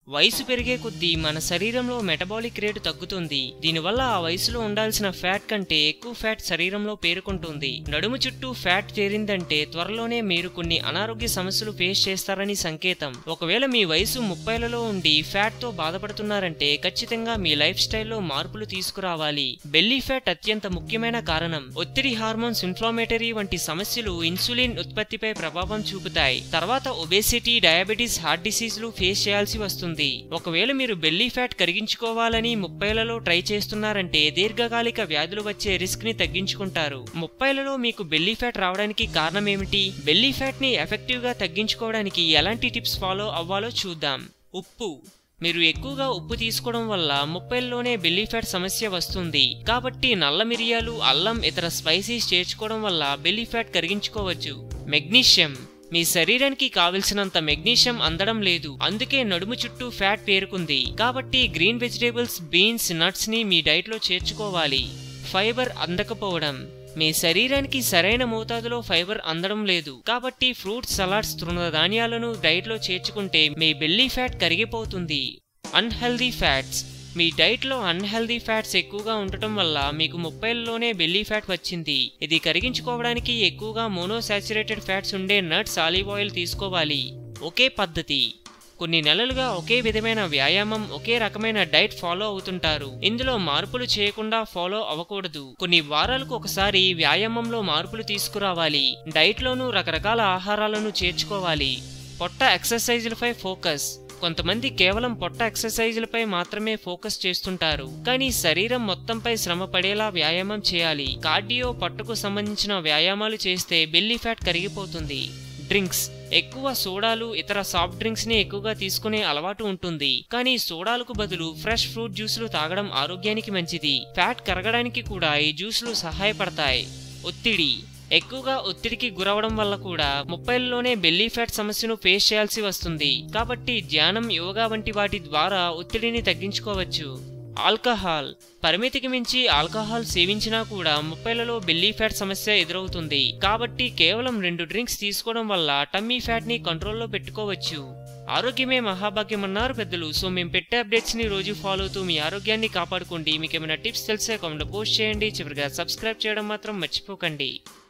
వయసు పెరిగే కొద్దీ మన శరీరంలో మెటబాలిక్ రేటు తగ్గుతుంది దీనివల్ల ఆ వయసులో ఉండాల్సిన ఫ్యాట్ కంటే ఎక్కువ ఫ్యాట్ శరీరంలో పేరుకుంటుంది నడుము చుట్టూ ఫ్యాట్ చేరిందంటే త్వరలోనే మీరు కొన్ని అనారోగ్య సమస్యలు ఫేస్ చేస్తారని సంకేతం ఒకవేళ మీ వయసు ముప్పైలలో ఉండి ఫ్యాట్ తో బాధపడుతున్నారంటే ఖచ్చితంగా మీ లైఫ్ స్టైల్లో మార్పులు తీసుకురావాలి బెల్లీ ఫ్యాట్ అత్యంత ముఖ్యమైన కారణం ఒత్తిడి హార్మోన్స్ ఇన్ఫ్లామేటరీ వంటి సమస్యలు ఇన్సులిన్ ఉత్పత్తిపై ప్రభావం చూపుతాయి తర్వాత ఒబేసిటీ డయాబెటీస్ హార్ట్ డిసీజ్లు ఫేస్ చేయాల్సి వస్తుంది ఒకవేళ మీరు బెల్లీ ఫ్యాట్ కరిగించుకోవాలని ముప్పైలలో ట్రై చేస్తున్నారంటే దీర్ఘకాలిక వ్యాధులు వచ్చే రిస్క్ ని తగ్గించుకుంటారు ముప్పైలలో మీకు బెల్లీ ఫ్యాట్ రావడానికి కారణం ఏమిటి బెల్లీ ఫ్యాట్ ని ఎఫెక్టివ్ గా తగ్గించుకోవడానికి ఎలాంటి టిప్స్ ఫాలో అవ్వాలో చూద్దాం ఉప్పు మీరు ఎక్కువగా ఉప్పు తీసుకోవడం వల్ల ముప్పైల్లోనే బెల్లీ ఫ్యాట్ సమస్య వస్తుంది కాబట్టి నల్ల మిరియాలు అల్లం ఇతర స్పైసీస్ చేర్చుకోవడం వల్ల బెల్లీ ఫ్యాట్ కరిగించుకోవచ్చు మెగ్నీషియం మీ శరీరానికి కావలసినంత మెగ్నీషియం అందడం లేదు అందుకే నడుము చుట్టూ ఫ్యాట్ పేరుకుంది కాబట్టి గ్రీన్ వెజిటేబుల్స్ బీన్స్ నట్స్ ని మీ డైట్ లో చేర్చుకోవాలి ఫైబర్ అందకపోవడం మీ శరీరానికి సరైన మోతాదులో ఫైబర్ అందడం లేదు కాబట్టి ఫ్రూట్స్ సలాడ్స్ తృణధాన్యాలను డైట్ లో చేర్చుకుంటే మీ బెల్లీ ఫ్యాట్ కరిగిపోతుంది అన్హెల్దీ ఫ్యాట్స్ మీ డైట్లో అన్హెల్దీ ఫ్యాట్స్ ఎక్కువగా ఉండటం వల్ల మీకు ముప్పైలలోనే బెల్లీ ఫ్యాట్ వచ్చింది ఇది కరిగించుకోవడానికి ఎక్కువగా మోనోసాచురేటెడ్ ఫ్యాట్స్ ఉండే నట్స్ ఆలివ్ ఆయిల్ తీసుకోవాలి ఒకే పద్ధతి కొన్ని నెలలుగా ఒకే విధమైన వ్యాయామం ఒకే రకమైన డైట్ ఫాలో అవుతుంటారు ఇందులో మార్పులు చేయకుండా ఫాలో అవ్వకూడదు కొన్ని వారాలకు ఒకసారి వ్యాయామంలో మార్పులు తీసుకురావాలి డైట్లోనూ రకరకాల ఆహారాలను చేర్చుకోవాలి పొట్ట ఎక్సర్సైజులపై ఫోకస్ కొంతమంది కేవలం పొట్ట ఎక్సర్సైజులపై మాత్రమే ఫోకస్ చేస్తుంటారు కానీ శరీరం మొత్తంపై శ్రమ పడేలా వ్యాయామం చేయాలి కార్డియో పొట్టకు సంబంధించిన వ్యాయామాలు చేస్తే బెల్లీ ఫ్యాట్ కరిగిపోతుంది డ్రింక్స్ ఎక్కువ సోడాలు ఇతర సాఫ్ట్ డ్రింక్స్ ని ఎక్కువగా తీసుకునే అలవాటు ఉంటుంది కానీ సోడాలకు బదులు ఫ్రెష్ ఫ్రూట్ జ్యూసులు తాగడం ఆరోగ్యానికి మంచిది ఫ్యాట్ కరగడానికి కూడా ఈ జ్యూసులు సహాయపడతాయి ఒత్తిడి ఎక్కువగా ఒత్తిడికి గురవడం వల్ల కూడా ముప్పైలలోనే బెల్లీ ఫ్యాట్ సమస్యను ఫేస్ చేయాల్సి వస్తుంది కాబట్టి ధ్యానం యోగా వంటి వాటి ద్వారా ఒత్తిడిని తగ్గించుకోవచ్చు ఆల్కహాల్ పరిమితికి మించి ఆల్కహాల్ సేవించినా కూడా ముప్పైలలో బెల్లీ ఫ్యాట్ సమస్య ఎదురవుతుంది కాబట్టి కేవలం రెండు డ్రింక్స్ తీసుకోవడం వల్ల టమ్మీ ఫ్యాట్ ని కంట్రోల్లో పెట్టుకోవచ్చు ఆరోగ్యమే మహాభాగ్యం అన్నారు పెద్దలు సో మేము పెట్టే అప్డేట్స్ ని రోజు ఫాలో అవుతూ మీ ఆరోగ్యాన్ని కాపాడుకోండి మీకు ఏమైనా టిప్స్ తెలిసే కామెంట్ పోస్ట్ చేయండి చివరిగా సబ్స్క్రైబ్ చేయడం మాత్రం మర్చిపోకండి